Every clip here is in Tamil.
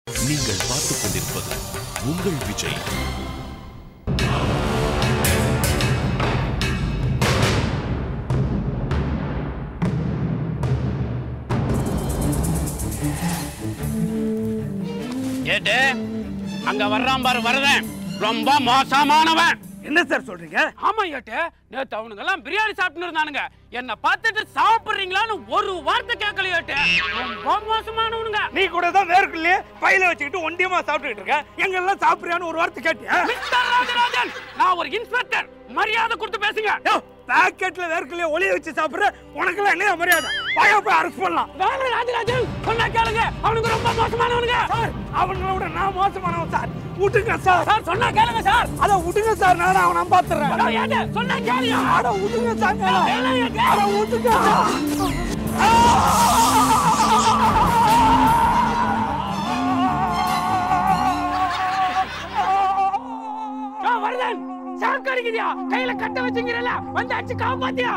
நீங்கள் பார்த்துக் கொண்டிருப்பது உங்கள் விஜய் ஏட்டு அங்க வர்றான் பாரு வரதன் ரொம்ப மோசமானவன் என்ன சார் சொல்றீங்க ஆமா ஏட்டு நேத்து அவனுங்க எல்லாம் பிரியாணி சாப்பிட்டு இருந்தானுங்க என்ன பார்த்துட்டு சாப்பிடுறீங்களான்னு ஒரு வார்த்தை கேட்கல ஏட்டு ரொம்ப மோசமானவனுங்க நீ கூட தான் வேர்க்குள்ளே பையில வச்சுக்கிட்டு ஒண்டியமா சாப்பிட்டுக்கிட்டு இருக்க எங்க எல்லாம் சாப்பிடுறியான்னு ஒரு வார்த்தை கேட்டியா மிஸ்டர் ராஜராஜன் நான் ஒரு இன்ஸ்பெக்டர் மரியாதை கொடுத்து பேசுங்க யோ, பாக்கெட்ல வேர்க்குள்ளே ஒளிய வச்சு சாப்பிடுற உனக்கெல்லாம் என்ன மரியாதை வாயா போய் அரெஸ்ட் பண்ணலாம் வேலை ராஜராஜன் சொன்னா கேளுங்க அவனுங்க ரொம்ப மோசமானவனுங்க சார் அவங்கள விட நான் மோசமானவன் சார் விட்டுங்க சார் சார் சொன்னா கேளுங்க சார் அத விட்டுங்க சார் நான் அவனை பாத்துறேன் அட, ஏட்டு, சொன்னா கேளுங்க அட விட்டுங்க சார் வேலை ஏட்டு. அட விட்டுங்க யோ, வரதன் சாக்கு அடிக்குதியா கையில கட்ட வச்சுங்கிறல வந்து அடிச்சு காப்பாத்தியா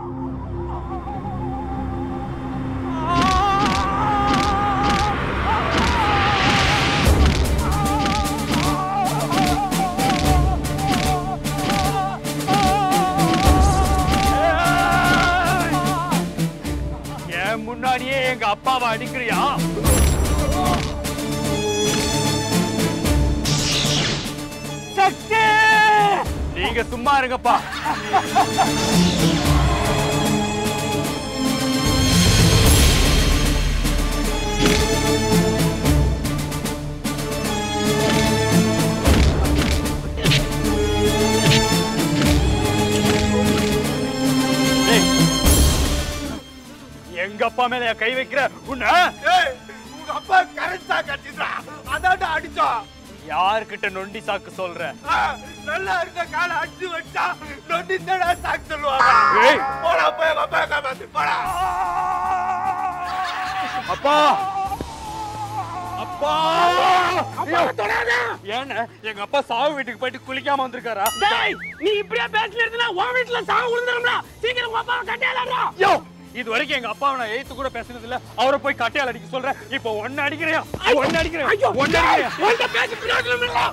என் முன்னாடியே எங்க அப்பாவை அடிக்கிறியா சக்தி நீங்க சும்மா இருங்கப்பா ஏய், எங்க அப்பா மேல கை வைக்கிற உன்ன உங்க அப்பா கரெக்டா கட்டிட்டா அதான்டா அடிச்சோம் யாருக்கிட்ட நொண்டி சாக்கு சொல்ற ஆ, நல்லா இருந்த காலை அடிச்சு வச்சா நொண்டி தடா சாக்கு சொல்லுவாங்க ஏய். போடா போய் எங்க அப்பா காப்பாத்து போடா அப்பா அப்பா ஏன்னா எங்க அப்பா சாவு வீட்டுக்கு போயிட்டு குளிக்காம வந்திருக்காரா டேய் நீ இப்படியே பேசிட்டு இருந்தா உன் வீட்டுல சாவு விழுந்துரும்ல சீக்கிரம் உங்க அப்பாவை கட்டியாலடா யோ இது வரைக்கும் எங்க அப்பாவை நான் எய்த்து கூட பேசுனது இல்ல அவரை போய் கட்டையால் அடிக்க சொல்றேன் இப்போ ஒன்னு அடிக்கிறியா ஒன்னு அடிக்கிறேன் ஒன்னு அடிக்கிறியா உன்கிட்ட பேசி பிரயோஜனம் இல்ல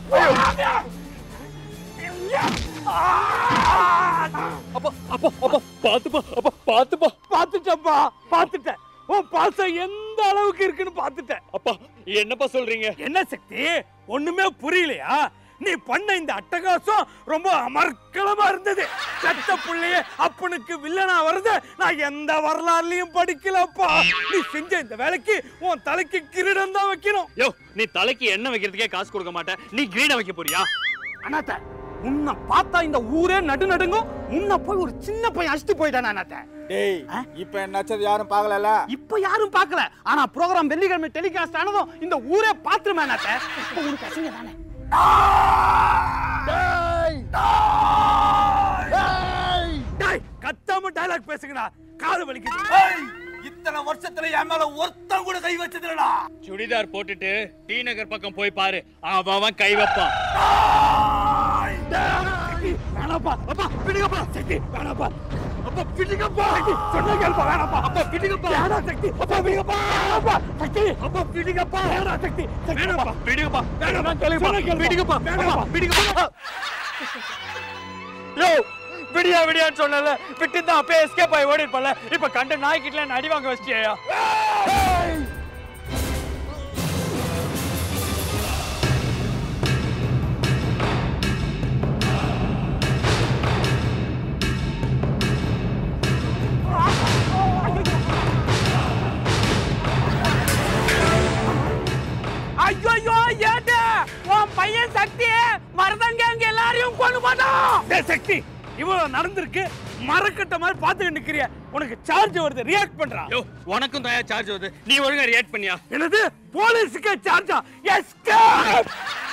அப்பா அப்பா அப்பா பாத்துப்பா அப்பா பாத்துப்பா பார்த்துட்டேன்ப்பா பார்த்துட்டேன் உன் பாசம் எந்த அளவுக்கு இருக்குன்னு பார்த்துட்டேன் அப்பா என்னப்பா சொல்றீங்க என்ன சக்தி ஒண்ணுமே புரியலையா நீ பண்ண இந்த அட்டகாசம் ரொம்ப அமர்க்கலமா இருந்தது பெத்த புள்ளைய அப்பனுக்கு வில்லனா வருது நான் எந்த வரலாறுலயும் படிக்கலப்பா நீ செஞ்ச இந்த வேலைக்கு உன் தலைக்கு கிரீடம் தான் வைக்கணும் யோ நீ தலைக்கு எண்ணெய் வைக்கிறதுக்கே காசு கொடுக்க மாட்டேன் நீ கிரீட வைக்க போறியா அண்ணாத்த உன்னை பார்த்தா இந்த ஊரே நடு நடுங்கும் உன்னை போய் ஒரு சின்ன பையன் அடிச்சுட்டு போயிட்டான் அண்ணாத்த டேய் இப்ப என்னாச்சது யாரும் பார்க்கலல இப்ப யாரும் பார்க்கல ஆனா ப்ரோகிராம் வெள்ளிக்கிழமை டெலிகாஸ்ட் ஆனதும் இந்த ஊரே பாத்துருமே அண்ணாத்த இப்ப உனக்கு அசிங்க தானே டேய் கத்தாம டயலாக் பேசுங்கடா காது வலிக்குது இத்தனை வருஷத்துல என் மேல ஒருத்தன் கூட கை வச்சதுலடா சுடிதார் போட்டுட்டு டி நகர் பக்கம் போய் பாரு அவன் அவன் கை வைப்பான் சக்தி, வேணாப்பா அப்பா பிடிங்கப்பா சக்தி வேணாப்பா அப்பா பிடிங்கப்பா சக்தி சொன்ன கேள்ப்பா வேணாப்பா அப்பா பிடிங்கப்பா வேணா சக்தி அப்பா பிடிங்கப்பா வேணாப்பா சக்தி அப்பா பிடிங்கப்பா வேணா சக்தி வேணாப்பா பிடிங்கப்பா வேணாப்பா சொன்ன கேள்ப்பா பிடிங்கப்பா வேணாப்பா பிடிங்கப்பா யோ விடியா விடியான்னு சொன்னல விட்டு தான் அப்பே எஸ்கேப் ஆகி ஓடி இருப்பல இப்ப கண்ட நாய்க்கிட்ட என்ன அடி வாங்க வச்சிட்டியா ஐயோ ஏட்டு உன் பையன் சக்தி மருதங்க அங்க எல்லாரையும் கொண்டு போட்டான் டேய் சக்தி இவ்வளவு நடந்திருக்கு மரக்கட்ட மாதிரி பாத்துக்கிட்டு நிக்கிறிய உனக்கு சார்ஜ் வருது ரியாக்ட் பண்றா யோ உனக்கும் தயா சார்ஜ் வருது நீ ஒழுங்கா ரியாக்ட் பண்ணியா என்னது போலீஸுக்கு சார்ஜா எஸ்கேப்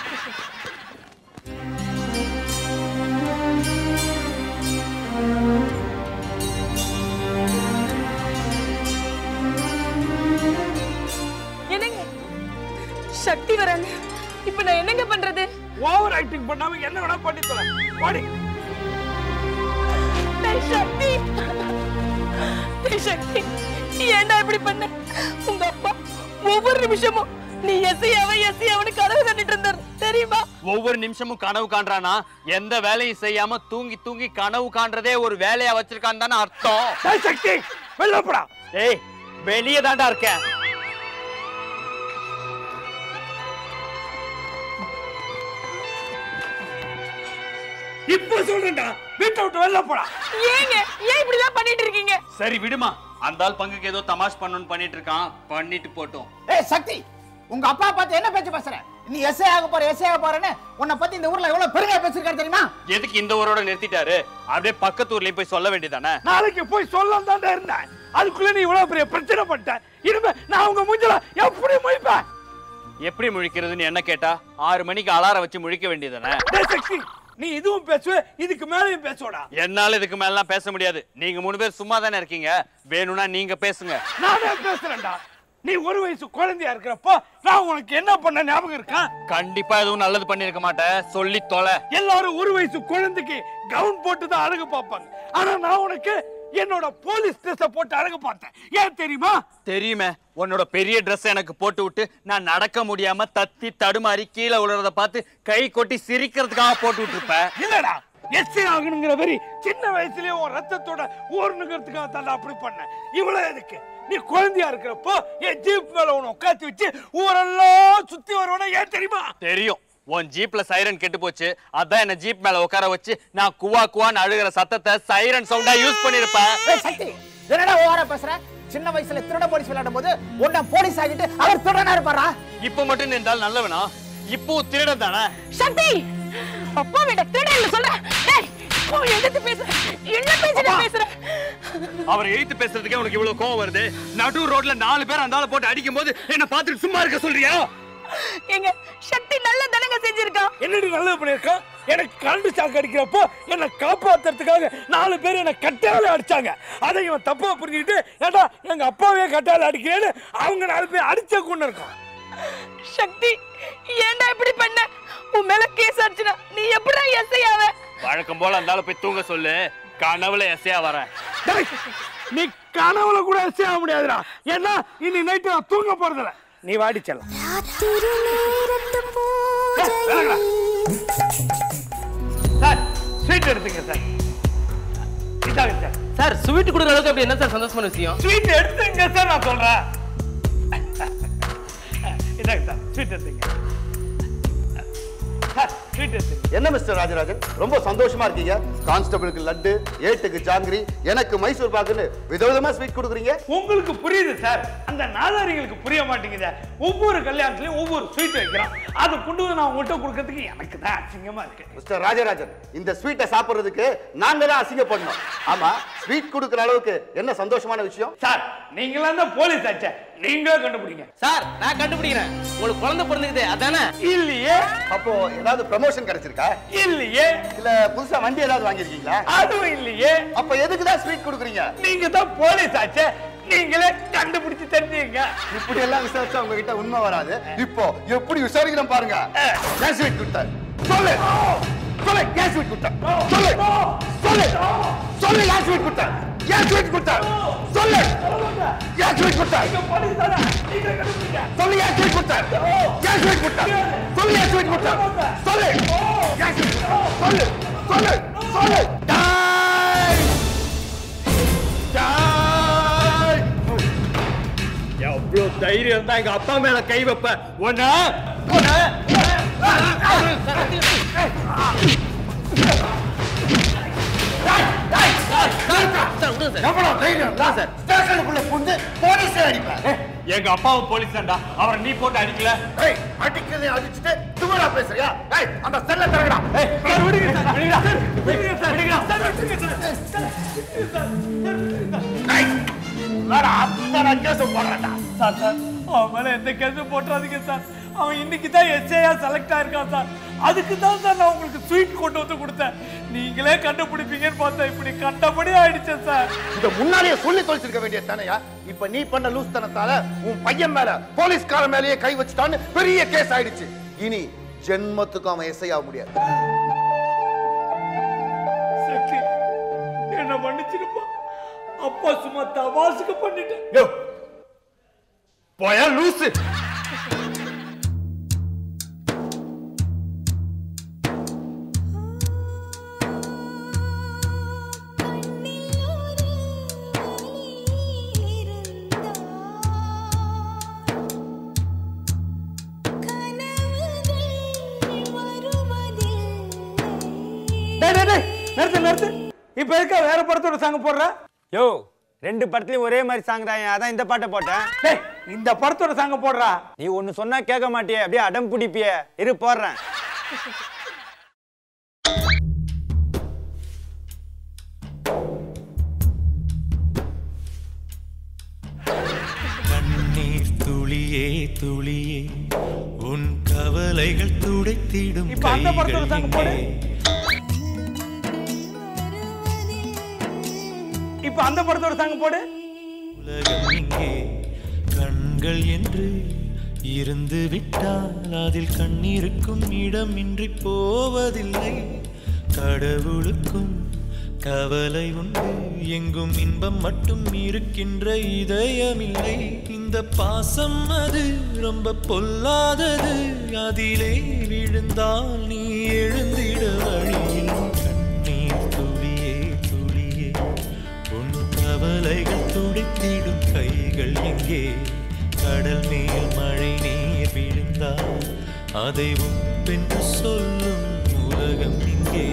என்னங்க சக்தி வராங்க இப்ப நான் என்னங்க பண்றது ஓவர் ஆக்டிங் பண்ணாம என்ன வேணா பண்ணி தொலை பாடி டேய் சக்தி டேய் சக்தி நீ ஏன்டா இப்படி பண்ண உங்க அப்பா ஒவ்வொரு நிமிஷமும் நீ எஸ்ஐயா ஒவ்வொரு நிமிஷமும் கனவு காண்றானா எந்த வேலையும் செய்யாம தூங்கி தூங்கி கனவு காண்றதே ஒரு வேலையா வச்சிருக்கான்னு தானே அர்த்தம் டேய் சக்தி வெளில போடா ஏய் வெளியே தாண்டா இருக்கேன் இப்ப சொல்றேன்டா வீட்டை விட்டு வெளில போடா ஏங்க ஏன் இப்படி எல்லாம் பண்ணிட்டு இருக்கீங்க சரி விடுமா அந்த ஆள் பங்குக்கு ஏதோ தமாஷ் பண்ணணும்னு பண்ணிட்டு இருக்கான் பண்ணிட்டு போட்டோம் ஏய் சக்தி உங்க அப்பா பார்த்து என்ன பேச்சு பேசுற நீ எஸ்ஏ ஆக போற எஸ்ஏ ஆக போறேன்னு உன்னை பத்தி இந்த ஊர்ல எவ்வளவு பெருமையா பேசிருக்காரு தெரியுமா எதுக்கு இந்த ஊரோட நிறுத்திட்டாரு அப்படியே பக்கத்து ஊர்லயும் போய் சொல்ல வேண்டியதானே நாளைக்கு போய் சொல்லலாம் தான்டா இருந்தேன் அதுக்குள்ள நீ இவ்வளவு பெரிய பிரச்சனை பண்ணிட்ட இனிமே நான் உங்க மூஞ்சில எப்படி முழிப்பேன் எப்படி முழிக்கிறதுன்னு என்ன கேட்டா ஆறு மணிக்கு அலாரம் வச்சு முழிக்க வேண்டியதானே டேய் சக்தி நீ இதுவும் பேசுவ இதுக்கு மேலயும் பேசுவடா என்னால இதுக்கு மேலாம் பேச முடியாது நீங்க மூணு பேர் சும்மா தானே இருக்கீங்க வேணும்னா நீங்க பேசுங்க நானே பேசுறேன்டா நீ ஒரு வயசு குழந்தையா இருக்கிறப்போ நான் உனக்கு என்ன பண்ண ஞாபகம் இருக்கா கண்டிப்பா எதுவும் நல்லது பண்ணிருக்க மாட்டேன் சொல்லி தொலை எல்லாரும் ஒரு வயசு குழந்தைக்கு கவுன் போட்டு தான் அழகு பார்ப்பாங்க ஆனா நான் உனக்கு என்னோட போலீஸ் ட்ரெஸ் போட்டு அழகு பார்த்தேன் ஏன் தெரியுமா தெரியுமே உன்னோட பெரிய Dress எனக்கு போட்டு விட்டு நான் நடக்க முடியாம தத்தி தடுமாறி கீழே விழுறத பார்த்து கை கொட்டி சிரிக்கிறதுக்காக போட்டு விட்டுருப்பேன் இல்லடா எஸ்ஐ ஆகணுங்கிற வரி சின்ன வயசுலயே உன் ரத்தத்தோட ஊறணுங்கிறதுக்காக தான் நான் அப்படி பண்ணேன் இவ்வளவு எதுக்கு நீ குழந்தையா இருக்கிறப்போ என் ஜீப் மேல உன்னை உட்காந்து வச்சு ஊரெல்லாம் சுத்தி வருவன ஏன் தெரியுமா தெரியும் உன் ஜீப்ல சைரன் கெட்டு போச்சு அதான் என்ன ஜீப் மேல உட்கார வச்சு நான் குவா குவான்னு அழுகிற சத்தத்தை சைரன் சவுண்டா யூஸ் பண்ணிருப்பேன் ஏய் சக்தி என்னடா ஓவரா பேசுற சின்ன வயசுல திருட போலீஸ் விளையாடும் போது உன்னை போலீஸ் ஆகிட்டு அவர் திருடனா இருப்பாரா இப்ப மட்டும் நீ இருந்தாலும் நல்லவனா இப்போ திருடன் தானே சக்தி அப்பா விட திருடன்னு சொல்ற ஏய் ஓ எதிர்த்து பேச என்ன பேசிட்டு பேசுற அவர் எழுத்து பேசுறதுக்கே உனக்கு இவ்வளவு கோவம் வருது நடு ரோட்ல நாலு பேர் அந்த ஆளை போட்டு அடிக்கும் போது என்ன பார்த்துட்டு சும்மா இருக்க சொல்றியா எங்க சக்தி நல்ல தனங்க செஞ்சிருக்கா என்னடி நல்லது பண்ணிருக்கோம் எனக்கு கரண்ட் ஷாக் அடிக்கிறப்போ என்னை காப்பாத்துறதுக்காக நாலு பேர் என்னை கட்டால அடிச்சாங்க அதை இவன் தப்பா புரிஞ்சுக்கிட்டு ஏடா எங்க அப்பாவே கட்டால அடிக்கிறேன்னு அவங்க நாலு பேர் அடிச்ச கொண்டு இருக்கோம் சக்தி ஏன்டா இப்படி பண்ண உன் மேல கேஸ் அடிச்சுனா நீ எப்படிடா எஸ்ஐ ஆவ வழக்கம் போல அந்த ஆளை போய் தூங்க சொல்லு கனவுல எஸ்ஐயா வரேன் டேய், நீ கனவுல கூட செய்ய முடியாதுடா ஏன்னா இனி நைட்டு நான் தூங்க போறதில்ல நீ வாடி செல்லம் சார் ஸ்வீட் எடுத்துங்க சார் இதாங்க சார் சார் ஸ்வீட் கொடுக்குற அளவுக்கு அப்படி என்ன சார் சந்தோஷமான விஷயம் ஸ்வீட் எடுத்துங்க சார் நான் சொல்றேன் இதாங்க சார் ஸ்வீட் எடுத்துங்க சார் ஸ்வீட் எடுத்துங்க என்ன மிஸ்டர் ராஜராஜன் ரொம்ப சந்தோஷமா இருக்கீங்க கான்ஸ்டபிளுக்கு லட்டு ஏட்டுக்கு ஜாங்கிரி எனக்கு மைசூர் பாக்குன்னு விதவிதமா ஸ்வீட் கொடுக்குறீங்க உங்களுக்கு புரியுது சார் அந்த நாதாரிகளுக்கு புரிய மாட்டேங்குது ஒவ்வொரு கல்யாணத்துலயும் ஒவ்வொரு ஸ்வீட் வைக்கிறோம் அதை கொண்டு வந்து நான் உங்கள்கிட்ட கொடுக்கறதுக்கு எனக்கு தான் அசிங்கமா இருக்கு மிஸ்டர் ராஜராஜன் இந்த ஸ்வீட்டை சாப்பிடுறதுக்கு நாங்க தான் அசிங்கப்படணும் ஆமா ஸ்வீட் கொடுக்குற அளவுக்கு என்ன சந்தோஷமான விஷயம் சார் நீங்களாம் தான் போலீஸ் ஆச்சே நீங்களே கண்டுபிடிங்க சார் நான் கண்டுபிடிக்கிறேன் உங்களுக்கு குழந்தை பிறந்துக்குது அதானே இல்லையே அப்போ ஏதாவது ப்ரமோஷன் கிடைச்சிருக்கா இல்லையே இல்ல புதுசா வண்டி ஏதாவது வாங்கியிருக்கீங்களா அதுவும் இல்லையே அப்ப எதுக்கு தான் ஸ்வீட் கொடுக்குறீங்க நீங்க தான் போலீஸ் ஆச்சே நீங்களே கண்டுபிடிச்சு தெரிஞ்சுங்க இப்படி எல்லாம் விசாரிச்சா உங்ககிட்ட உண்மை வராது இப்போ எப்படி விசாரிக்கிறோம் பாருங்க ஏன் ஸ்வீட் கொடுத்தாரு சொல்லு சொல்லு ஏன் ஸ்வீட் கொடுத்தாரு சொல்லு சொல்லு சொல்லு ஏன் ஸ்வீட் கொடுத்தாரு ஏன் ஸ்வீட் கொடுத்தாரு சொல்லு ஏன் ஸ்வீட் கொடுத்தாரு சொல்லு ஏன் ஸ்வீட் கொடுத்தாரு ஏன் ஸ்வீட் கொடுத்தாரு சொல்லு ஏன் ஸ்வீட் கொடுத்தாரு சொல்லு ஏன் ஸ்வீட் சொல்லு சொல்லு சொல்லு டேய் டேய் எவ்வளவு தைரியம் தான் எங்க அப்பா மேல கை வைப்ப ஒண்ணு எவ்வளவு தைரியம் தான் சார் ஸ்டேஷனுக்குள்ள புந்து போலீஸை அடிப்பேன் எங்க அப்பாவும் போலீஸ் தான்டா அவரை நீ போட்டு அடிக்கல ஏய் அடிக்கிறதை அடிச்சுட்டு துவரா பேசுறியா ஏய் அந்த செல்ல தரங்கடா ஏய் சார் விடுங்க சார் விடுங்க சார் விடுங்க சார் விடுங்க சார் விடுங்க சார் ஏய் வேற அத்தனை கேஸ் போடுறேன்டா சார் சார் அவன் மேல எந்த கேஸும் போட்டுறாதீங்க சார் அவன் இன்னைக்கு தான் எஸ்ஐயா செலக்ட் ஆயிருக்கான் சார் அதுக்கு தான் சார் நான் உங்களுக்கு ஸ்வீட் கொண்டு வந்து கொடுத்தேன் நீங்களே கண்டுபிடிப்பீங்கன்னு பார்த்தா இப்படி கண்டபடி ஆயிடுச்சேன் சார் இத முன்னாடியே சொல்லி தொலைச்சிருக்க வேண்டியது தானேயா இப்ப நீ பண்ண லூஸ்தனத்தால உன் பையன் மேல போலீஸ்கார மேலேயே கை வச்சுட்டான்னு பெரிய கேஸ் ஆயிடுச்சு இனி ஜென்மத்துக்கு அவன் எஸ்ஐ ஆக முடியாது சக்தி என்ன மன்னிச்சிருப்பா அப்பா சும்மா தமாசுக்கு பண்ணிட்டேன் யோ, போயா லூசு நிறுத்து நிறுத்து இப்ப இருக்க வேற படத்தோட சாங் போடுற யோ ரெண்டு படத்துலயும் ஒரே மாதிரி சாங் தான் அதான் இந்த பாட்டை போட்டேன் டேய் இந்த படத்தோட சாங் போடுறா நீ ஒன்னு சொன்னா கேட்க மாட்டியே அப்படியே அடம் பிடிப்பிய இரு போடுறேன் கண்ணீர் துளியே துளியே உன் கவலைகள் துடைத்திடும் இப்ப அந்த படத்தோட கைகள் சாங் போடு எங்கே? இப்ப அந்த படத்தோட சாங் போடு உலகம் இங்கே கண்கள் என்று இருந்து விட்டால் அதில் கண்ணீருக்கும் இடமின்றி போவதில்லை கடவுளுக்கும் கவலை உண்டு எங்கும் இன்பம் மட்டும் இருக்கின்ற இதயமில்லை இந்த பாசம் அது ரொம்ப பொல்லாதது அதிலே விழுந்தால் நீ எழுந்திட வழியில் கண்ணீர் துளியே துளியே உன் கவலைகள் துடைத்திடும் கைகள் எங்கே கடல் மேல் மழை நீர் விழுந்தால் அதை உப்பென்று சொல்லும் உலகம் இங்கே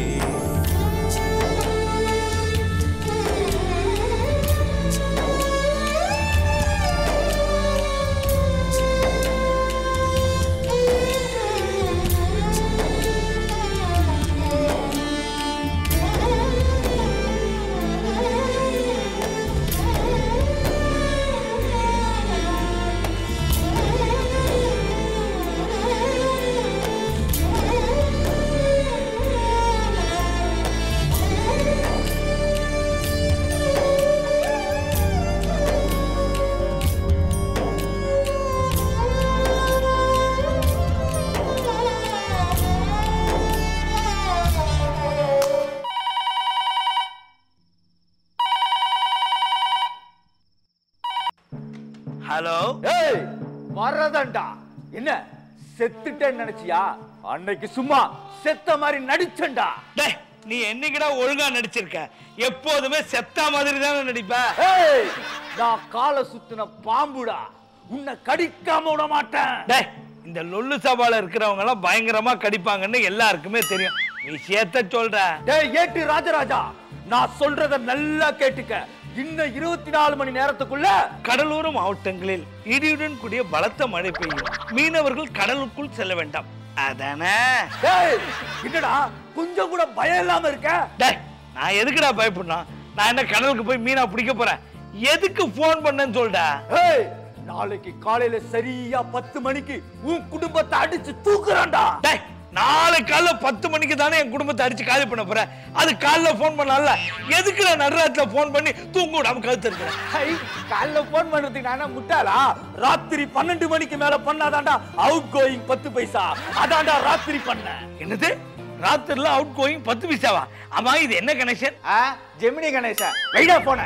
ஹலோ ஏய் வரதண்டா என்ன செத்துட்டேன்னு நினைச்சியா அன்னைக்கு சும்மா செத்த மாதிரி நடிச்சேன்டா டேய் நீ என்னைக்குடா ஒழுங்கா நடிச்சிருக்க எப்போதுமே செத்த மாதிரி தானே நடிப்ப ஏய் நான் காலை சுத்தின பாம்புடா உன்னை கடிக்காம விட மாட்டேன் டேய் இந்த லொல்லு சபால இருக்கிறவங்க எல்லாம் பயங்கரமா கடிப்பாங்கன்னு எல்லாருக்குமே தெரியும் விஷயத்த சொல்ற டேய் ஏட்டு ராஜராஜா நான் சொல்றத நல்லா கேட்டுக்க இன்னும் இருபத்தி நாலு மணி நேரத்துக்குள்ள கடலோர மாவட்டங்களில் இடியுடன் கூடிய பலத்த மழை பெய்யும் மீனவர்கள் கடலுக்குள் செல்ல வேண்டாம் அதானே டேய் என்னடா கொஞ்சம் கூட பயம் இல்லாம இருக்க டேய் நான் எதுக்குடா பயப்படணும் நான் என்ன கடலுக்கு போய் மீனா பிடிக்க போறேன் எதுக்கு ஃபோன் பண்ணேன்னு சொல்டா ஏய் நாளைக்கு காலையில சரியா பத்து மணிக்கு உன் குடும்பத்தை அடிச்சு தூக்குறான்டா டேய் நாளை காலைல பத்து மணிக்கு தானே என் குடும்பத்தை அடிச்சு காலி பண்ண போறேன் அது காலைல ஃபோன் பண்ணல எதுக்கு நான் நடுராத்துல ஃபோன் பண்ணி தூங்க விடாம கழுத்து இருக்கிறேன் ஹை, காலைல போன் பண்றதுக்கு நான் என்ன முட்டாளா ராத்திரி பன்னெண்டு மணிக்கு மேல பண்ணாதான்டா அவுட் கோயிங் பத்து பைசா அதான்டா ராத்திரி பண்ண என்னது ராத்திரில அவுட் கோயிங் பத்து பைசாவா ஆமா இது என்ன கனெக்ஷன் ஜெமினி கணேசா வைடா போன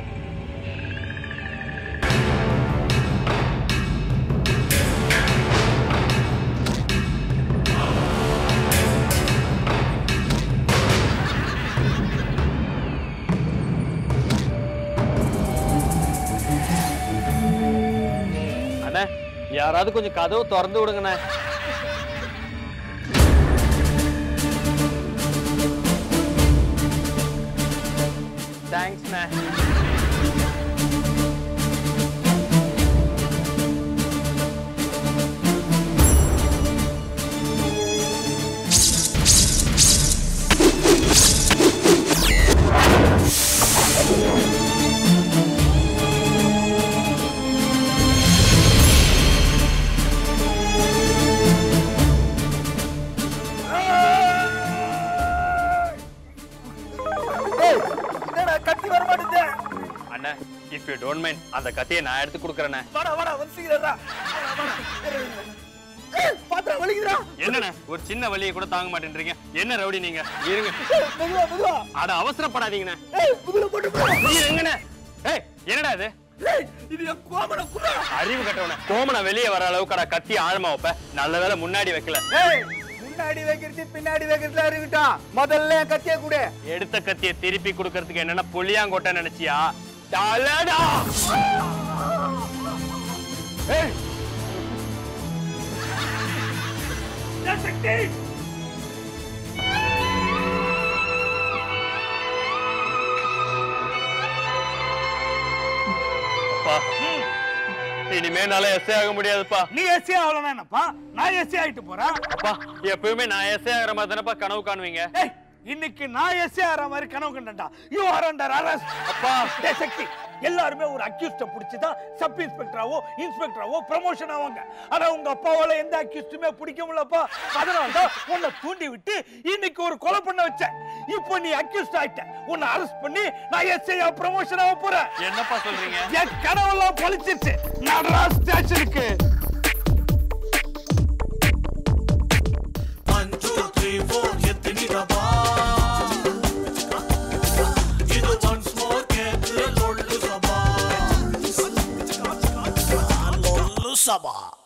அண்ணே யாராவது கொஞ்சம் கதவு திறந்து விடுங்கண்ணே தேங்க்ஸ்ண்ணே என்னடா கத்தி வர மாட்டேங்குது அண்ணே இஃப் யூ டோன்ட் மைண்ட் அந்த கத்தியை நான் எடுத்து கொடுக்குறேண்ணே வாடா வாடா வந்து சீக்கிரம்டா பாத்திரம் வலிக்குதுடா என்னண்ணே ஒரு சின்ன வலியை கூட தாங்க மாட்டேன்றீங்க என்ன ரவுடி நீங்க இருங்க மெதுவா மெதுவா அட அவசரப்படாதீங்கண்ணே ஏய் முதுகுல போட்டு போ இருங்கண்ணே ஏய் என்னடா இது ஏய் இது என் கோமன குடா அறிவு கட்டவன கோமனை வெளியே வர அளவுக்கு அட கத்தி ஆழமா வைப்ப நல்ல வேளை முன்னாடி வைக்கல ஏய் முன்னாடி வைக்கிறது பின்னாடி வைக்கிறதுல இருக்கட்டும் முதல்ல என் கத்திய கூட எடுத்த கத்தியை திருப்பி கொடுக்கறதுக்கு என்னன்னா புளியாங்கொட்டை நினைச்சியா டலடா ஏய் இனிமே என்னால எஸ்ஏ ஆக முடியாதுப்பா நீ எஸ்ஏ ஆகலனா என்னப்பா நான் எஸ்ஏ ஆயிட்டு போறேன் அப்பா எப்பவுமே நான் எஸ்ஏ ஆகிற மாதிரி தானப்பா கனவு காணுவீங்க ஏய் இன்னைக்கு நான் எஸ்ஏ ஆற மாதிரி கனவு கண்டா யூ ஆர் அண்டர் அரெஸ்ட் அப்பா டேய் சக்தி எல்லாருமே ஒரு அக்யூஸ்ட பிடிச்சிதான் சப் இன்ஸ்பெக்டராவோ இன்ஸ்பெக்டராவோ ப்ரமோஷன் ஆவாங்க ஆனா உங்க அப்பாவால எந்த அக்யூஸ்டுமே பிடிக்க முடியலப்பா அதனால தான் உன்னை தூண்டி விட்டு இன்னைக்கு ஒரு கொலை பண்ண வச்சேன் இப்போ நீ அக்யூஸ்ட் ஆயிட்ட உன்னை அரெஸ்ட் பண்ணி நான் எஸ்ஐயா ப்ரமோஷன் ஆக போறேன் என்னப்பா சொல்றீங்க என் கனவெல்லாம் பழிச்சிருச்சு நடரா ஸ்டேஷனுக்கு One, two, three, four, எத்தனிடபா இது once more கேட்டு லொல்லு சபா லொல்லு சபா